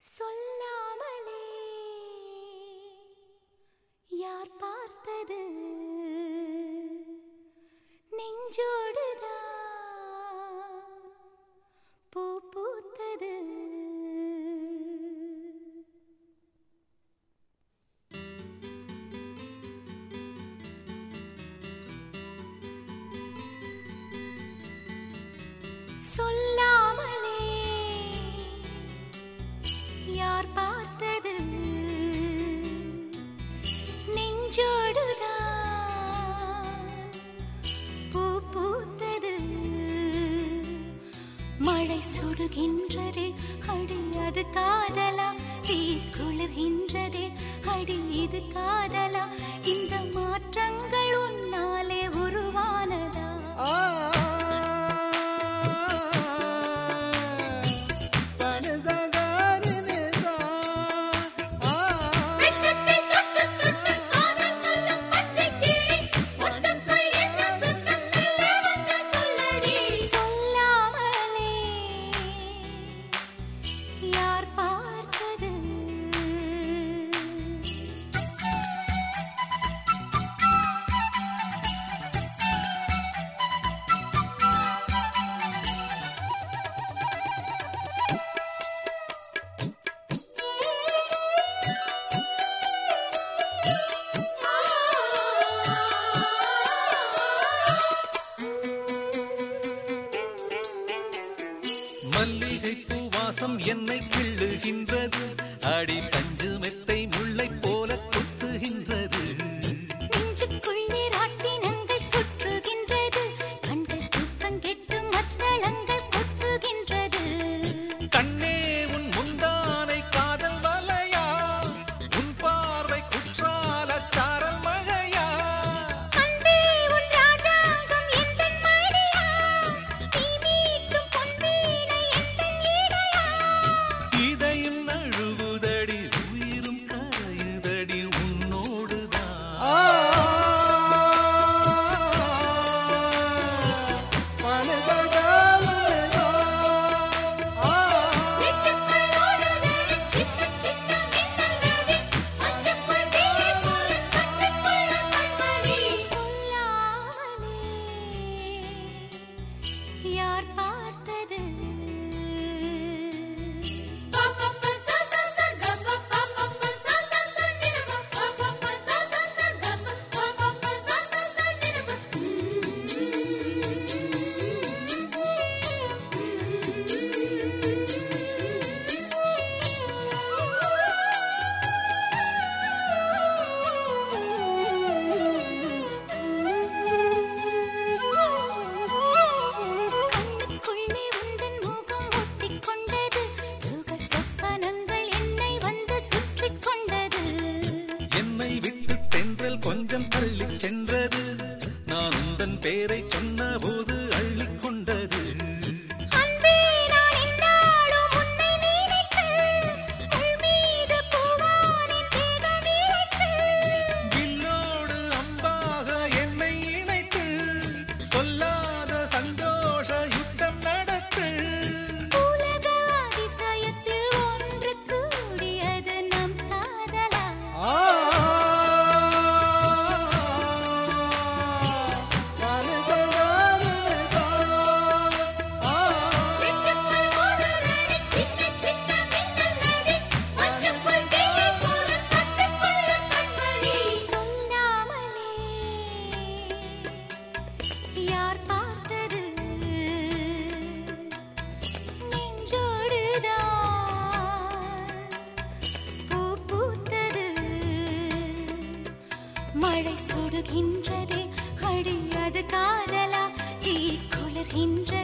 சொல்லாமலே யார் பார்த்தது நெஞ்சோடுதான் பூ பூத்தது சொல்லாமலே யார் பார்த்தது நெஞ்சோடுதான் பூ பூத்தது மழை சுடுகின்றதே அடி அது காதலா தீ குளிர்கின்றதே அடி இது காதலா இந்த மாற்றங்கள் உன்னாலே உருவானதா வெச்சத்தை தொட்டு தொட்டு காதல் சொல்லும் பச்சை கிளி ஒட்டுக்குள் என்ன சுத்தம் இல்லை வந்து சொல்லடி சொல்லாமலே யார் பார்த்தது மல்லிகை பூவாசம் என்னை கிள்ளுகின்றது அடி பஞ்சு மெத்தை முல்லை போல கொத்துகின்றது நெஞ்சுக்குள்ளே ராட்டினங்கள் சுற்றுகின்றது கண்கள் தூக்கம் கெட்டு மத்தளங்கள் கொட்டுகின்றது கண்ணே உன் முந்தானை காதல் வலையா உன் பார்வை குற்றால சாரல் மழையா அன்பே உன் ராஜாங்கம் எந்தன் மடியா நீ மீட்டும் பொன்வீணை எந்தன் இடையா இதையும் நழுவுதடி உயிரும் கரையுதடி உன்னோடுதான் நெஞ்சுக்குள் ஓடுதடி சின்ன சின்ன மின்னல்களே மஞ்சக்குள் தீயை போல கற்றுக்கொள்ள கண்மணி சொல்லாமலே யார் பார்த்தது கண்ணுக்குள்ளே உந்தன் முகம் ஒட்டிக் கொண்டது சுக சொப்பனங்கள் என்னை வந்து சுற்றிக் கொண்டது என்னை விட்டு தென்றல் கொஞ்சம் தள்ளிச் சென்றது நான் உந்தன் பேரை சொன்னபோது அள்ளிக் கொண்டது அன்பே நான் என்னாலும் உன்னை நினைத்து உள் மீது பூவானின் தேகம் இழைத்து வில்லோடு அம்பாக என்னை இணைத்து சொல்லாத சந்தோஷ யுத்தம் நடத்து உலக அதிசயத்தில் ஒன்று கூடியது நம் காதலா நெஞ்சுக்குள் ஓடுதடி சின்ன சின்ன மின்னல்களே மஞ்சக்குள் தீயை போல கற்றுக்கொள்ள கண்மணி சொல்லாமலே யார் பார்த்தது நெஞ்சோடுதான் பூ பூத்தது மழை சுடுகின்றதே அடி அது காதலா தீ குளிர்கின்ற